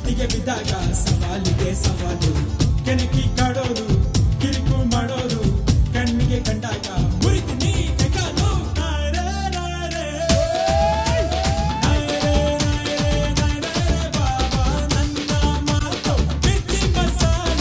ಸಿಟ್ಟಿಗೆ ಬಿದ್ದಾಗ ಸವಾಲಿಗೆ ಸವಾಲು ಕೆಣಕಿ ಕಾಡೋರು ಕಿರಿಕು ಮಾಡೋರು ಕಣ್ಣಿಗೆ ಕಂಡಾಗ ಮುರಿತೀನಿ ಕೈಕಾಲು ನಾಯ್ರೆ, ನಾಯ್ರೆ. ನಾಯ್ರೆ, ನಾಯ್ರೆ, ನಾಯ್ರೆ ಬಾಬಾ ನನ್ನ ಮಾತು ಮಿರ್ಚಿ ಮಸಾಲ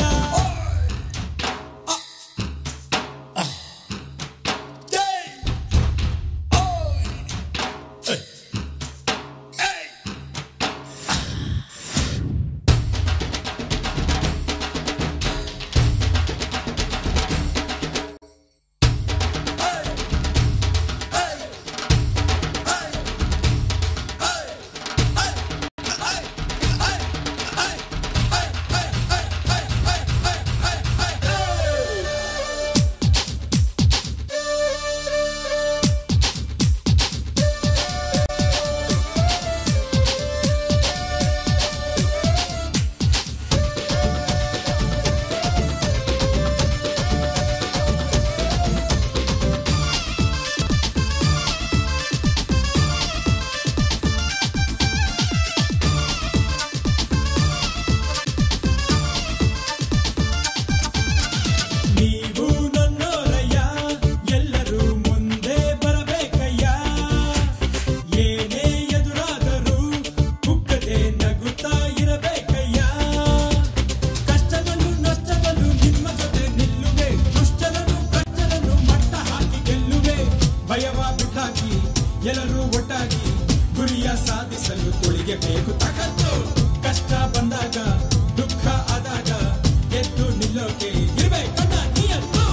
ನೀವು ನನ್ನೋರಯ್ಯ ಎಲ್ಲರೂ ಮುಂದೆ ಬರಬೇಕಯ್ಯ ಏನೇ ಎದುರಾದರೂ ಕುಕ್ಕದೆ ನಗುತ್ತಾ ಇರಬೇಕಯ್ಯ ಕಷ್ಟದಲ್ಲೂ ನಷ್ಟದಲ್ಲೂ ನಿಮ್ಮ ಜೊತೆ ನಿಲ್ಲುವೆ ದುಷ್ಟರನ್ನು ಕಷ್ಟರನ್ನು ಮಟ್ಟ ಹಾಕಿ ಗೆಲ್ಲುವೆ ಭಯವ ಬಿಟ್ಟಾಕಿ ಎಲ್ಲರೂ ಒಟ್ಟಾಗಿ ಗುರಿಯ ಸಾಧಿಸಲು ತುಳಿಗೆ ಬೇಕು ತಗತ್ತು ಕಷ್ಟ ಬಂದಾಗ ದುಃಖ ಆದಾಗ ಎದ್ದು ನಿಲ್ಲೋಕೆ ಇರ್ಬೇಕನ್ನ ನಿಯತ್ತು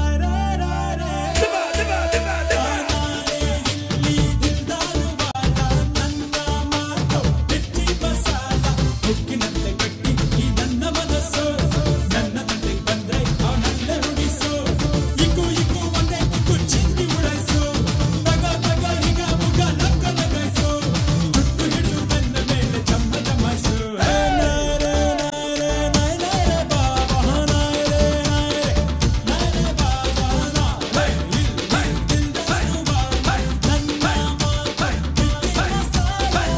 ಇಲ್ಲಿ ದಿಲ್ದಾರು ಬಾಲ ನನ್ನ ಮಾತು ಮಿರ್ಚಿ ಮಸಾಲ ಹುಕ್ಕಿನಂತೆ ಕಟ್ಟಿ ಈ ನನ್ನ ಮನಸ್ಸು ನನ್ನ ತಂದೆ ಬಂದ್ರೆ ಅವನಲ್ಲೇ ಹುಡಿಸು ಇಕ್ಕು ಇಕ್ಕು ಒಂದೇ ಕಿಕ್ಕು ಚಿಂದಿ ಉಡೈಸು ತಗ ತಗ ಈಗ ಮುಗ ನಕ್ಕ ನಗೈಸು ಹುಟ್ಟು ಹಿಡಿದು ನನ್ನ ಮೇಲೆ ಚಮ್ಮ ಚಮಾಯಿಸು ನಾಯ್ರೆ ನಾಯ್ರೆ ನಾಯ್ರೆ ಬಾಬಾ ನಾಯ್ರೆ ನಾಯ್ರೆ ನಾಯ್ರೆ ಬಾಬಾ ನಾಯ್ರೆ ಇಲ್ಲಿ ದಿಲ್ದಾರು ಬಾಲ ನನ್ನ ಮಾತು ಮಿರ್ಚಿ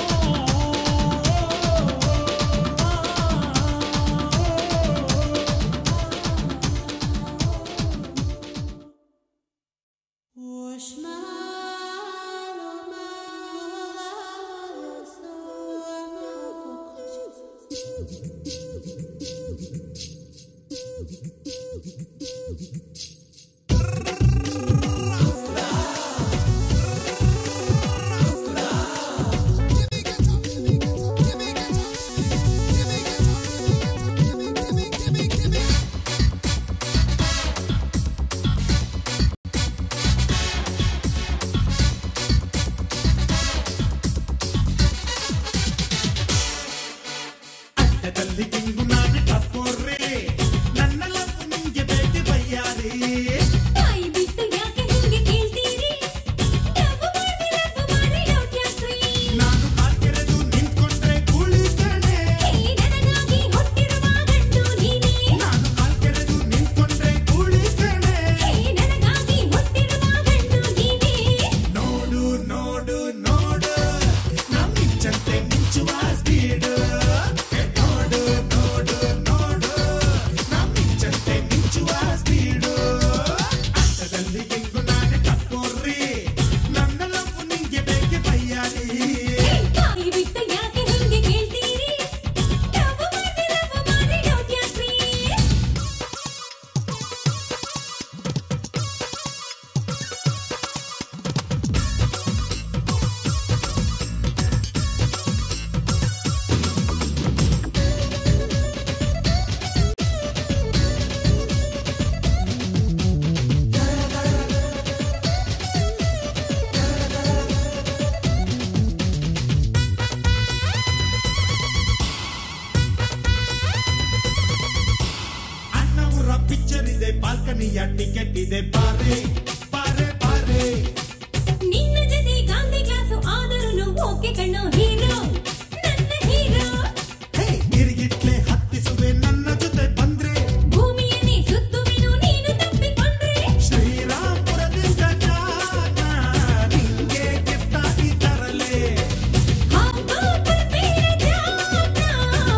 ಅಡ್ಡದಲ್ಲಿ ಕಿಂಗು ನಾನು ಟಪ್ಪೋರ್ರಿ ನನ್ನ ಲಪ್ಪು ನಿಂಗೆ ಬೇಕೆ ಬಯ್ಯಾರಿ ಬಾಯಿ ಬಿಟ್ಟು ಯಾಕೆ ಹಿಂಗೆ ಕೇಳ್ತೀರಿ ಲವ್ ಮಾಡಿ ಲವ್ ಮಾಡಿ ಡೌಟ್ ಯಾಕ್ರಿ ನಾನು ಕಾಲ್ಕೆರೆದು ನಿಂತ್ಕೊಂಡ್ರೆ ಕೂಳಿ ಕಣೆ ಹೇ ನನಗಾಗಿ ಹುಟ್ಟಿರುವ ಗಂಡು ನೀನೇ ನಾನು ಕಾಲ್ಕೆರೆದು ನಿಂತ್ಕೊಂಡ್ರೆ ಕೂಳಿ ಕಣೆ ಹೇ ನನಗಾಗಿ ಹುಟ್ಟಿರುವ ಗಂಡು ನೀನೇ ನೋಡು ನೋಡು ನೋಡು ನಮ್ ಮಿಂಚಂತೆ ಮಿಂಚುವ ಸ್ಪೀಡು ನೋಡು ನೋಡು ನೋಡು ನಮ್ ಮಿಂಚಂತೆ ಮಿಂಚುವ ಸ್ಪೀಡು ಅಡ್ಡದಲ್ಲಿ ಕಿಂಗು ನಾನು ಟಪ್ಪೋರ್ರಿ ನನ್ನ ಲಪ್ಪು ನಿಂಗೆ ಬೇಕೆ ಬಯ್ಯಾರಿ ಬಾಯಿ ಬಿಟ್ಟು ಯಾಕೆ ಹಿಂಗೆ ಕೇಳ್ತೀರಿ ಲವ್ ಮಾಡಿ ಲವ್ ಮಾಡಿ ಡೌಟ್ ಯಾಕ್ರಿ ಅಣ್ಣವರ ಪಿಕ್ಚರ್ ಇದೆ ಬಾಲ್ಕನಿಯ ಟಿಕೆಟ್ ಇದೆ ಬಾರೆ ಬಾರೆ ಬಾರೆ ನಿನ್ನ ಜೊತೆ ಗಾಂಧಿ ಕ್ಲಾಸು ಆದರೂ ಓಕೆ ಕಣ್ಣು ಹೀರೋ ನನ್ನ ಹೀರೋ ಹೇ ಗಿರಿಗಿಟ್ಲೆ ಹತ್ತಿಸುವೆ ನನ್ನ ಜೊತೆ ಬಂದ್ರೆ ಭೂಮಿಯನ್ನೇ ಸುತ್ತುವೆನು ನೀನು ತಪ್ಪಿಕೊಂಡ್ರೆ ಶ್ರೀರಾಮಪುರದಿಂದ ಜಾನ ನಿಂಗೆ ಗಿಫ್ಟ್ ಆಗಿ ತರಲೆ ಹಾಂಕಾಂಗ್ ಪೇರ ಜಾನ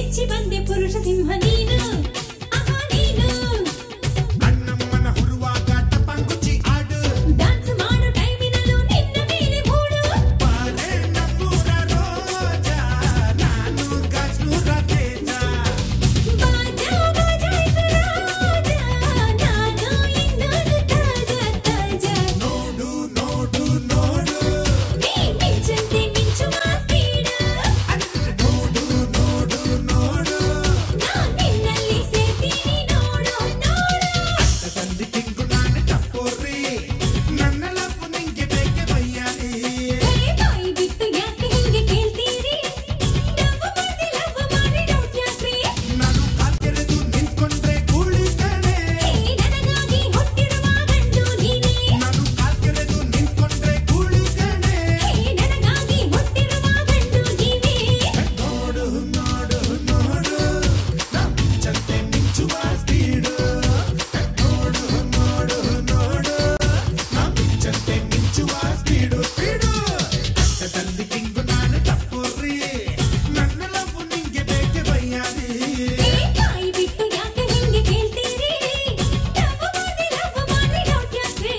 ಮೆಚ್ಚಿ ಬಂದೆ ಪುರುಷ ಸಿಂಹ ನೀನು ಆಹಾ ನೀನು ಅಣ್ಣಮ್ಮನ ಹುರುವಾಗ ಟಪಾಂಗುಚಿ ಆಡು ಡಾನ್ಸ್ ಮಾಡೋ ಟೈಮಿನಲ್ಲೂ ನಿನ್ನ ಮೇಲೆ ಮೂಡು ಬಾರೆ ನಮ್ಮೂರ ರೋಜ ನಾನು ಗಾಜ್ನೂರ ತೇಜ ಬಾಜಾ ಬಜಾಯಿಸು ರಾಜ ನಾನು ಇನ್ನೊಂದು ತಾಜಾ ತಾಜಾ ನೋಡು ನೋಡು ನೋಡು ನೀ ಮಿಂಚಂತೆ ಮಿಂಚುವ ಸ್ಪೀಡ್ ಅರೆ ನೋಡು ನೋಡು ನೋಡು ನಾನ್ ನಿನ್ನಲ್ಲಿ ಸೇರ್ತೀನಿ ನೋಡು ನೋಡು ತಂದಿ ಕಿಂಗು ನಾನು ಟಪ್ಪೋರಿ ನನ್ನ ಲಪ್ಪು ನಿಂಗೆ ಬೇಕೆ ಬಯ್ಯಾರಿ ಹೇ ಬಾಯಿ ಬಿಟ್ಟು ಯಾಕೆ ಹಿಂಗೆ ಕೇಳ್ತೀರಿ ಡವ್ ಮಾಡಿ ಲವ್ ಮಾಡಿ ಡೌಟ್ ಯಾಕ್ರಿ ನಾನು ಕಾಲ್ ಕೆರೆದು ನಿಂತ್ಕೊಂಡ್ರೆ ಕೂಳಿ ಕಣೆ ಹೇ ನನಗಾಗಿ ಹುಟ್ಟಿರುವ ಗಂಡು ನೀನೇ ನಾನು ಕಾಲ್ ಕೆರೆದು ನಿಂತ್ಕೊಂಡ್ರೆ ಕೂಳಿ ಕಣೆ ಹೇ ನನಗಾಗಿ ಹುಟ್ಟಿರುವ ಗಂಡು ನೀನೇ ನೋಡು ನೋಡು ನೋಡು ನಮ್ಮಂತೆ ಮಿಂಚುವ ಸ್ಪೀಡು ನೋಡು ನೋಡು ನೋಡು ನಮ್ಮಂತೆ ಮಿಂಚುವ ಸ್ಪೀಡು ಸ್ಪೀಡು ತಂದಿ ಕಿಂಗು ನಾನು ಟಪ್ಪೋರಿ ನನ್ನ ಲವ್ ನಿಂಗೆ ಬೇಕೆ ಬಯ್ಯಾರಿ ಹೇ ಬಾಯಿ ಬಿಟ್ಟು ಯಾಕೆ ಹಿಂಗೆ ಕೇಳ್ತೀರಿ ಡವ್ ಮಾಡಿ ಲವ್ ಮಾಡಿ ಡೌಟ್ ಯಾಕ್ರಿ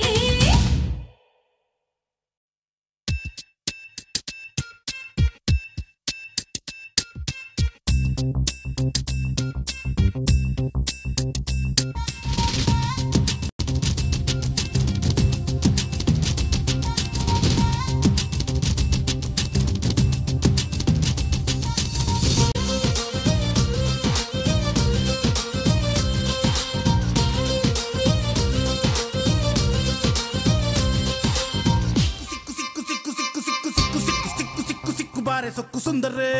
ಸಿಕ್ಕು ಸಿಕ್ಕು ಸಿಕ್ಕು ಸಿಕ್ಕು ಸಿಕ್ಕು ಸಿಕ್ಕು ಸಿಕ್ಕು ಸಿಕ್ಕು ಸಿಕ್ಕು ಸಿಕ್ಕು ಬಾರೆ ಸೊಕ್ಕು ಸುಂದರೇ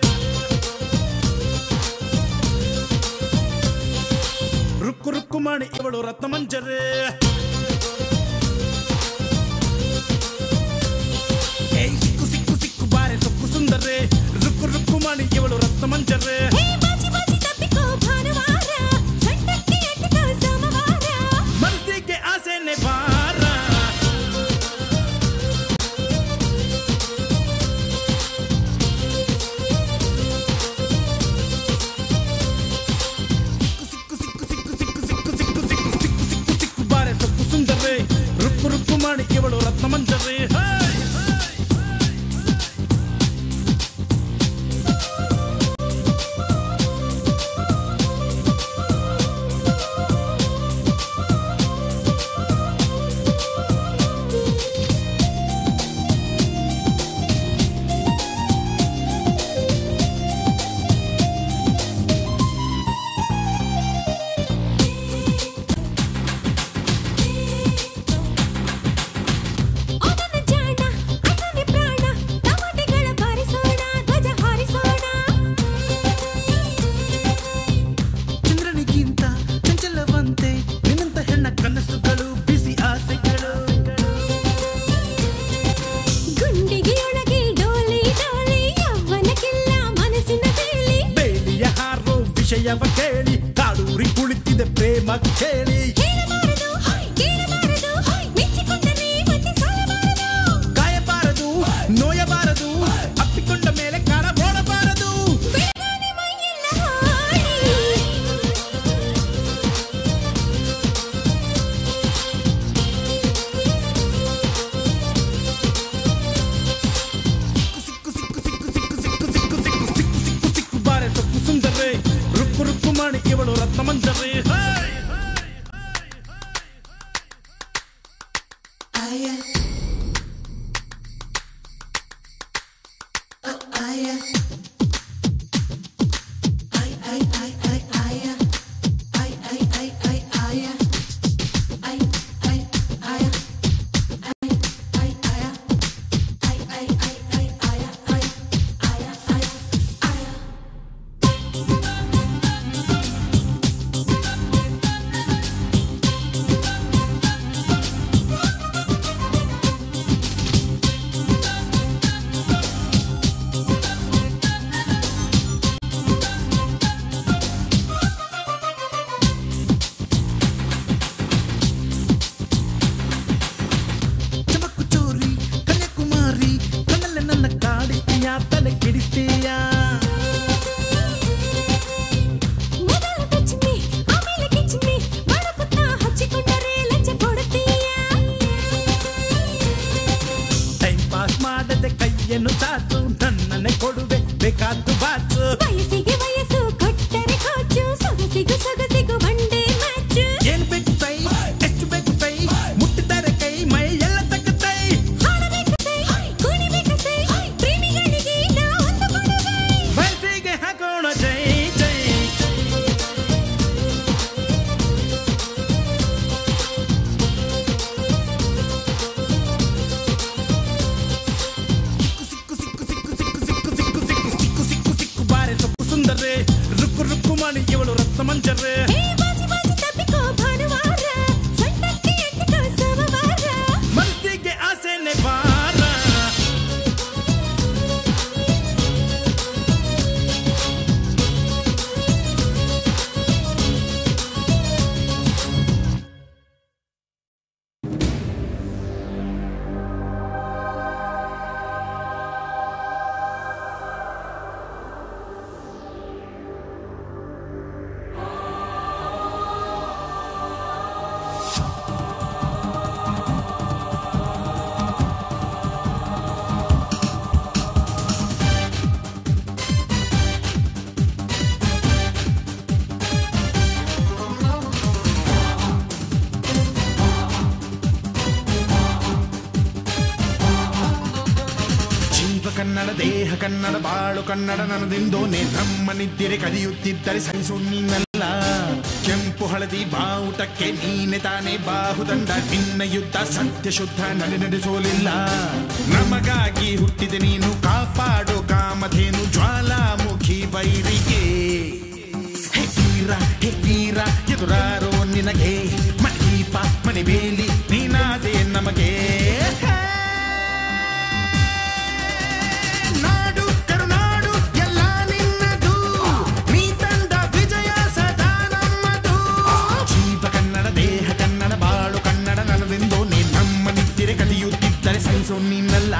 ರುಕ್ಕು ರುಕ್ಕು ಮಾಡಿ ಇವಳು ರತ್ನ ಮಂಜರೇ ಏಯ್ ಸಿಕ್ಕು ಸಿಕ್ಕು ಸಿಕ್ಕು ಬಾರೆ ಸೊಕ್ಕು ಸುಂದರೇ ರುಕ್ಕು ರುಕ್ಕು ಮಾಡಿ ಇವಳು ರತ್ನ ಮಂಜರೇ ಹೇ ಬಾಜಿ ಬಾಜಿ ತಪ್ಪಿಕೋ ಭಾನುವಾರ ಸೊಂಟಕ್ಕೆ ಅಂಟಿಕೋ ಸೋಮವಾರ ಮನಸ್ಸಿಗೆ ಆಸೆನೆ ಬಾರ ಸಿಕ್ಕು ಸಿಕ್ಕು ಸಿಕ್ಕು ಸಿಕ್ಕು ಸಿಕ್ಕು ಸಿಕ್ಕು ಸಿಕ್ಕು ಸಿಕ್ಕು ಸಿಕ್ಕು ಸಿಕ್ಕು ಬಾರೆ ಸೊಕ್ಕು ಸುಂದರೇ ರುಕ್ಕು ರುಕ್ಕು ಮಾಡಿ ಇವಳು ರತ್ನ ಮಂಜರೇ ಹಾಯ್ ಅವನ ಜಾಣ ಅವನೇ ಪ್ರಾಣ ಟಮಾಟೆಗಳ ಬಾರಿಸೋಣ ಧ್ವಜ ಹಾರಿಸೋಣ ಚಂದ್ರನಿಗಿಂತ ಚಂಚಲವಂತೆ ನಿನ್ನಂತ ಹೆಣ್ಣ ಕನಸುಗಳು ಬಿಸಿ ಆಸೆಗಳು ಗುಂಡಿಗೆಯೊಳಗೆ ಡೋಲಿ ಡೋಲಿ ಯವ್ವನಕ್ಕೆಲ್ಲ ಮನಸ್ಸಿನ ಬೇಲಿ ಬೇಲಿಯ ಹಾರೋ ವಿಷಯವ ಕೇಳಿ ಕಾಡೂರಿ ಕುಳಿತಿದೆ ಪ್ರೇಮ ಕೇಳಿ ಹೇಳಬಾರದು ಕೇಳಬಾರದು ಮೆಚ್ಚಿಕೊಂಡರೆ ಮತ್ತೆ ಸಾಲಬಾರದು ಕಾಯಬಾರದು ನೋಯಬಾರದು ಅಪ್ಪಿಕೊಂಡ ಮೇಲೆ ಕಾಣ ಓಡಬಾರದು ಬೆಳಗಾನೆ ಮೈಯೆಲ್ಲ ಹಾಡಿ ಸಿಕ್ಕು ಸಿಕ್ಕು ಸಿಕ್ಕು ಸಿಕ್ಕು ಸಿಕ್ಕು ಸಿಕ್ಕು ಸಿಕ್ಕು ಸಿಕ್ಕು ಸಿಕ್ಕು ಸಿಕ್ಕು ಬಾರೆ ಸೊಕ್ಕು ಸುಂದರೇ ರುಕ್ಕು ರುಕ್ಕು ಮಾಡಿ ಇವಳು ರತ್ನ ಮಂಜರೇ ಹಾಯ್ ಆ ರುಕ್ಕು ರುಕ್ಕು ಮಾಡಿ ಇವಳು ರತ್ನ ಮಂಜರೆ ಹೇ ಬಾಜಿ ಬಾಜಿ ತಪ್ಪಿಕೋ ಭಾನುವಾರ ಸೊಂಟಕ್ಕೆ ಎತ್ತಿಕೋ ಸೋಮವಾರ ಮನಸ್ಸಿಗೆ ಆಸೆನೆ ಬಾರ ಜೀವ ಕನ್ನಡ ದೇಹ ಕನ್ನಡ ಬಾಳು ಕನ್ನಡ ನನ್ನದಿಂದೋನೆ ನಮ್ಮ ನಿದ್ದಿರೆ ಕದಿಯುತ್ತಿದ್ದರೆ ಸಹಿಸು ನೀನಲ್ಲ ಕೆಂಪು ಹಳದಿ ಬಾವುಟಕ್ಕೆ ನೀನೆ ತಾನೇ ಬಾಹುದಂಡ ನಿನ್ನ ಯುದ್ಧ ಸತ್ಯ ಶುದ್ಧ ನಡೆ ನಡೆಸೋಲಿಲ್ಲ ನಮಗಾಗಿ ಹುಟ್ಟಿದೆ ನೀನು ಕಾಪಾಡು ಕಾಮಧೇನು ಜ್ವಾಲಾಮುಖಿ ವೈರಿಗೆ ಹೇ ವೀರ ಹೇ ವೀರ ಎದುರಾರೋ ನಿನಗೆ ಮಣದೀಪ ಮಣಿಬೇಲಿ ನೀನಾದೆ ನಮಗೆ ನಾಡು ಕರುನಾಡು ಎಲ್ಲ ನಿನ್ನದು ನೀ ತಂದ ವಿಜಯ ಸದಾ ನಮ್ಮದು ಜೀವ ಕನ್ನಡ ದೇಹ ಕನ್ನಡ ಬಾಳು ಕನ್ನಡ ನನ್ನದೆಂದು ನೀ ನಮ್ಮ ನಿದ್ದಿರೆ ಕದಿಯುತ್ತಿದ್ದರೆ ಸಹಿಸೋ ನೀನಲ್ಲ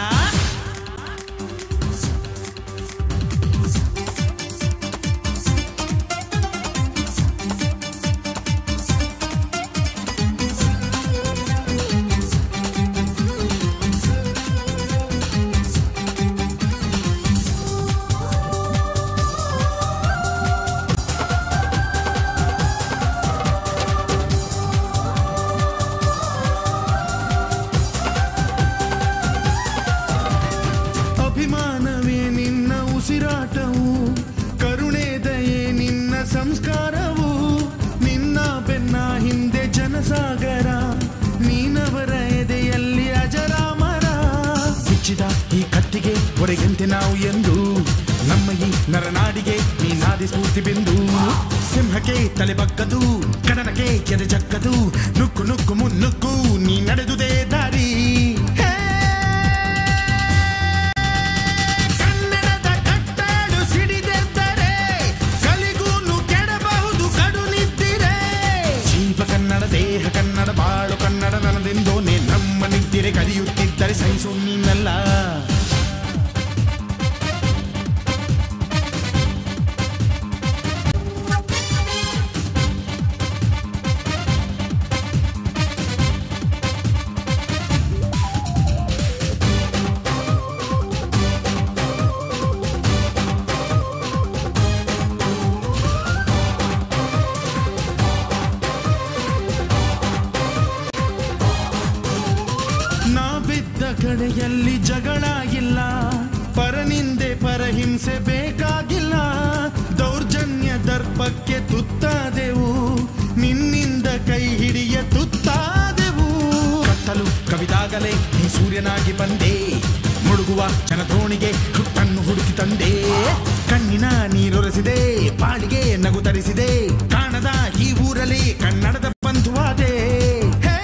ಅಭಿಮಾನವೇ ನಿನ್ನ ಉಸಿರಾಟವು ಕರುಣೆ ದಯೆ ನಿನ್ನ ಸಂಸ್ಕಾರವು ನಿನ್ನ ಬೆನ್ನ ಹಿಂದೆ ಜನಸಾಗರ ನೀನವರ ಎದೆಯಲ್ಲಿ ಅಜರಾಮರ ಬಿಚ್ಚಿದ ಈ ಕತ್ತಿಗೆ ಹೊರಗಂತೆ ನಾವು ಎಂದು ನಮ್ಮ ಈ ನರನಾಡಿಗೆ ನೀನಾದಿ ಸ್ಫೂರ್ತಿ ಬಿಂದು ಸಿಂಹಕ್ಕೆ ತಲೆ ಬಗ್ಗದು ಕಡನಕ್ಕೆ ಕೆರೆ ಜಕ್ಕದು ನುಕ್ಕು ನುಕ್ಕು ಮುನ್ನುಕ್ಕು ನೀ ನಡೆದುದೇ ದಾರಿ ಹೇ ಕನ್ನಡದ ಕಟ್ಟಾಡು ಸಿಡಿದೆದ್ದರೆ ಕಲಿಗೂನು ಕೆಡಬಹುದು ಕಡು ನಿದ್ದಿರೆ ಜೀವ ಕನ್ನಡ ದೇಹ ಕನ್ನಡ ಬಾಳು ಕನ್ನಡ ನನ್ನದೆಂದೋನೆ ನಮ್ಮ ನಿದ್ದಿರೆ ಕಲಿಯುತ್ತಿದ್ದರೆ ಸಹಿಸು ನೀನಲ್ಲ ನಾವಿದ್ದ ಕಡೆಯಲ್ಲಿ ಜಗಳ ಇಲ್ಲ ಪರನಿಂದೆ ಪರಹಿಂಸೆ ಬೇಕಾಗಿಲ್ಲ ದೌರ್ಜನ್ಯ ದರ್ಪಕ್ಕೆ ತುತ್ತಾದೆವು ನಿನ್ನಿಂದ ಕೈ ಹಿಡಿಯ ತುತ್ತಾದೆವು ಕತ್ತಲು ಕವಿದಾಗಲೇ ನೀ ಸೂರ್ಯನಾಗಿ ಬಂದೆ ಮುಳುಗುವ ಜನದೋಣಿಗೆ ಹುಟ್ಟನ್ನು ಹುಡುಕಿ ತಂದೆ ಕಣ್ಣಿನ ನೀರೊರೆಸಿದೆ ಬಾಳಿಗೆ ನಗು ತರಿಸಿದೆ ಕಾಣದ ಈ ಊರಲ್ಲಿ ಕನ್ನಡದ ಬಂಧುವಾದೆ ಹೇ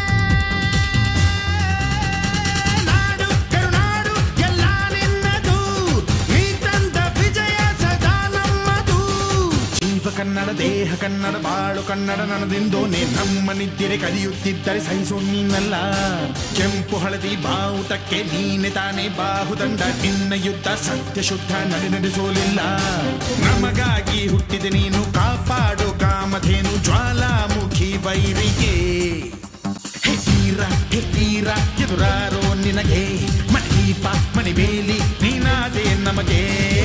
ನಾಡು ಕರುನಾಡು ಎಲ್ಲ ನಿನ್ನದು ನೀ ತಂದ ವಿಜಯ ಸದಾ ನಮ್ಮದು ಜೀವ ಕನ್ನಡ ದೇಹ ಕನ್ನಡ ಬಾಳು ಕನ್ನಡ ನನ್ನದೆಂದೋನೆ ನಮ್ಮ ನಿದ್ದಿರೆ ಕಲಿಯುತ್ತಿದ್ದರೆ ಸಹಿಸೋ ನೀನಲ್ಲ ಕೆಂಪು ಹಳದಿ ಬಾವುಟಕ್ಕೆ ನೀನೆ ತಾನೇ ಬಾಹುದಂಡ ನಿನ್ನ ಯುದ್ಧ ಸತ್ಯ ಶುದ್ಧ ನಡೆ ನಡೆಸೋಲಿಲ್ಲ ನಮಗಾಗಿ ಹುಟ್ಟಿದೆ ನೀನು ಕಾಪಾಡು ಕಾಮಧೇನು ಜ್ವಾಲಾಮುಖಿ ವೈರಿಗೆ ಹೇ ವೀರ ಹೇ ವೀರ ಎದುರಾರೋ ನಿನಗೆ ಮಣದೀಪ ಮಣಿಬೇಲಿ ನೀನಾದೆ ನಮಗೆ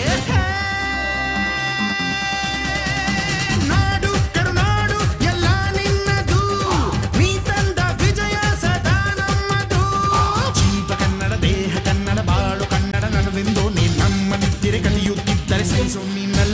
ನಾಡು ಕರುನಾಡು ಎಲ್ಲ ನಿನ್ನದು ನೀ ತಂದ ವಿಜಯ ಸದಾ ನಮ್ಮದು ಜೀವ ಕನ್ನಡ ದೇಹ ಕನ್ನಡ ಬಾಳು ಕನ್ನಡ ನನ್ನದೆಂದು ನೀ ನಮ್ಮ ನಿದ್ದಿರೆ ಕಲಿಯುತ್ತಿದ್ದರೆ ಸಹಿಸೋ ನೀನಲ್ಲ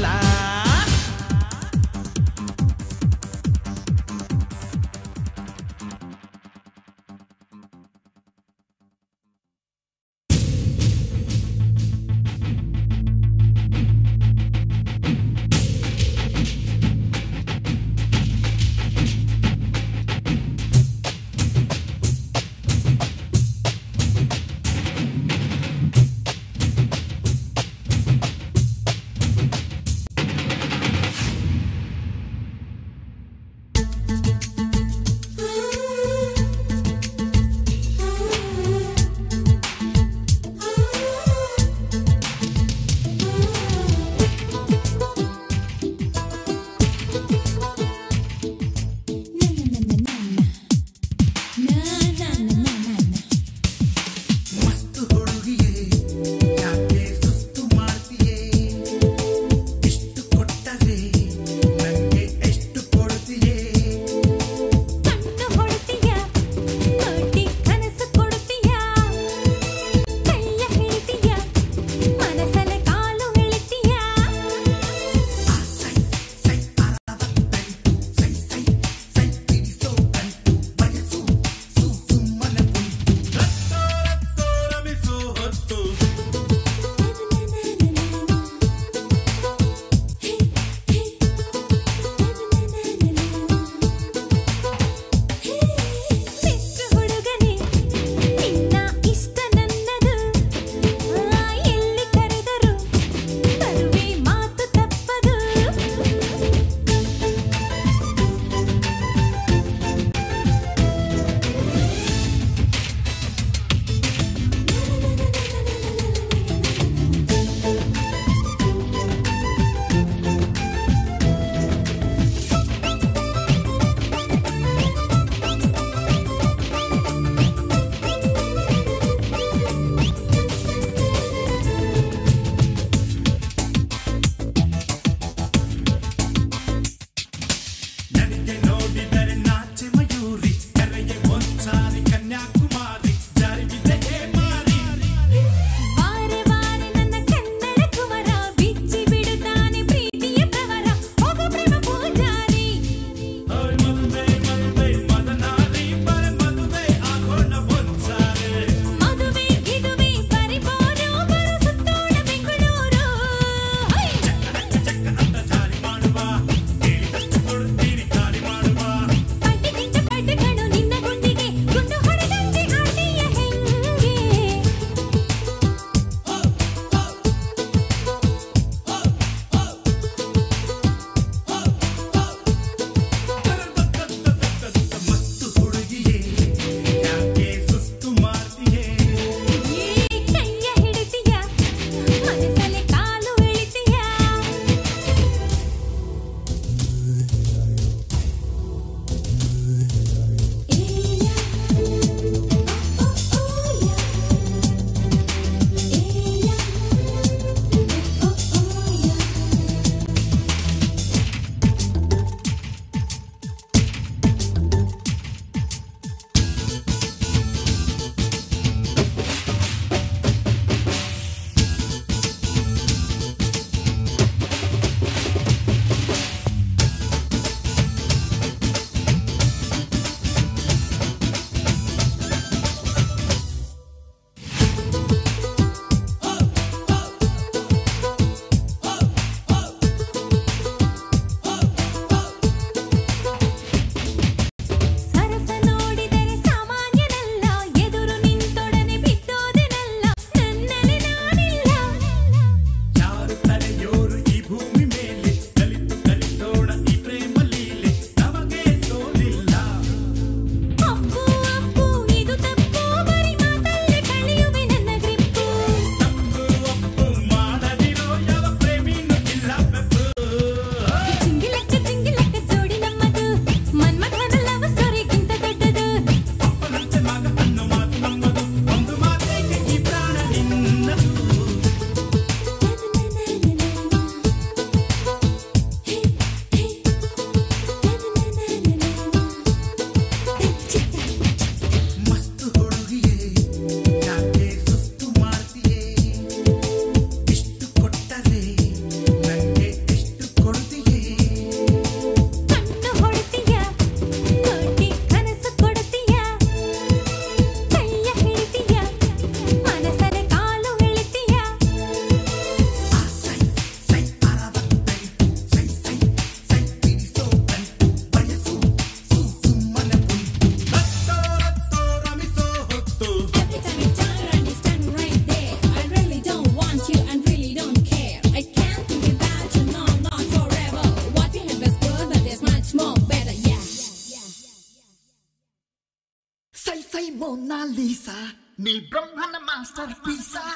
ಮೋನಾಲಿಸಾ ನೀ ಬ್ರಹ್ಮನ ಮಾಸ್ಟರ್ ಪೀಸಾ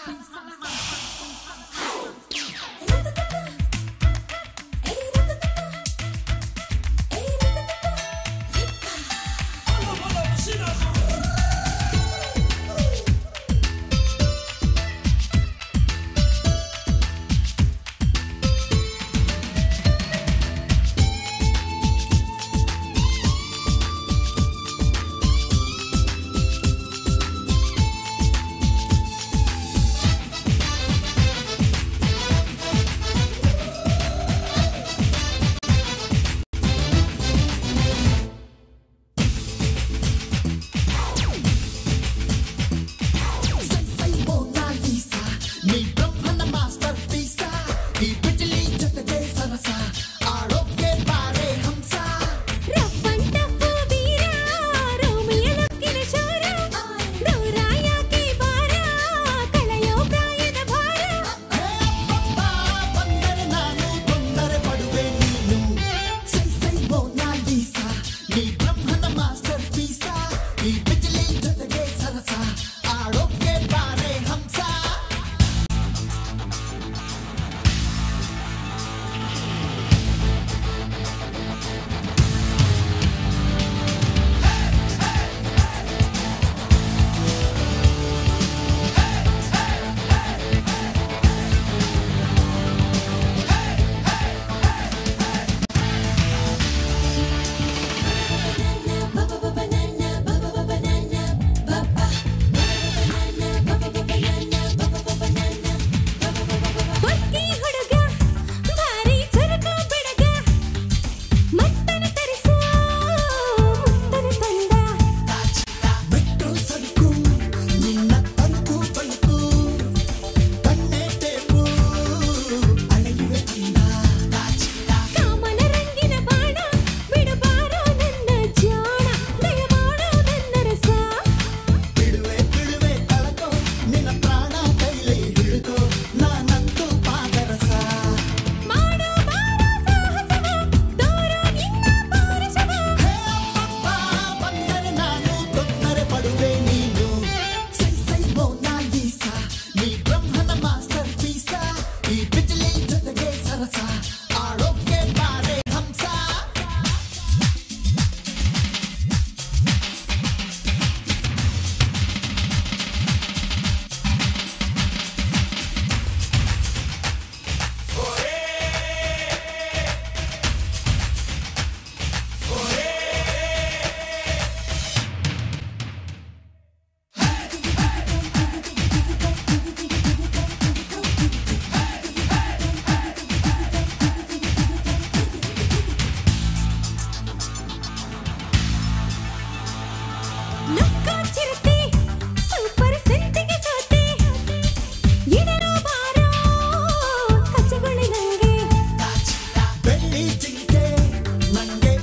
ಸೈ ಸೈ ಮೋನಾಲಿಸಾ ನೀ ಬ್ರಹ್ಮನ ಮಾಸ್ಟರ್ ಪೀಸಾ ಈ ಬಿಜಲಿ ಜೊತೆಗೆ ಸರಸ ಆಡೋಕೆ ಬಾರೆ ಹಂಸ ರಪ್ಪಂಟ ವೀರ ರೋಮಿಯ ಲಕ್ಕಿನ ಶೋರ ನೂರಾಯಕಿ ಬಾರ ಕಳೆಯೋ ಪ್ರಾಯದ ಭಾರ ಹೇ ಅಪ್ಪಪ್ಪ ಬಂದರೆ ನಾನು ತೊಂದರೆ ಪಡುವೆ ನೀನು ಸೈ ಸೈ ಮೋನಾಲಿಸಾ ನೀ ಬ್ರಹ್ಮನ ಮಾಸ್ಟರ್ ಪೀಸಾ ಈ ಬಿಜಲಿ ಜೊತೆಗೆ ಸರಸ ಆಡೋಕೆ ಬಾರೆ ಹಂಸ ಬಕ್ಕಿ ಹುಡುಗ ಭಾರಿ ಚುರುಕ ಬಿಡಗ ಮತ್ತನ ತರಿಸೋ ಮುತ್ತನ ತಂದ ಮೆಟ್ರೋ ಸರಕು ನಿನ್ನ ತನಕು ಬಳುಕು ಕಣ್ಣೆ ಟೇಪು ಅಳೆಯುವೆ ಅಂದ ಕಾಮನ ರಂಗಿನ ಬಾಣ ಬಿಡಬಾರೋ ನನ್ನ ಜಾಣ ದಯ ಮಾಡೋ ನನ್ನ ರಸ ಬಿಡುವೆ ಬಿಡುವೆ ಕಳಕೋ ನಿನ್ನ ಪ್ರಾಣ ಕೈಲಿ ಹಿಡಿದು ನಾನಂತೂ ಪಾದರಸ ಮಾಡೋ ಬಾರೋ ಸಾಹಸವ ತೋರೋ ನಿನ್ನ ಪೌರುಷವ ಹೇ ಅಪ್ಪಪ್ಪ ಬಂದರೆ ನಾನು ತೊಂದರೆ ಪಡುವೆ ನೀನು ಸೈ ಸೈ ಮೋನಾಲಿಸಾ ನೀ ಬ್ರಹ್ಮನ ಮಾಸ್ಟರ್ ಪೀಸಾ ಈ ಬಿಜಲಿ ಜೊತೆಗೆ ಸರಸ ಆಡೋಕೆ ಬಾರೆ ಹಂಸ ನಕ್ಕ ಚಿರತೆ ಸೂಪರ್ ಸೆಂಟಿಗೆ ಸೋತೆ ಇಡರೋ ಬಾರೋ ಕಚ್ಚಗೊಳ್ಳಿ ನಂಗೆ ಬೆಳ್ಳಿ ಜಿಂಕೆ ನಂಗೆ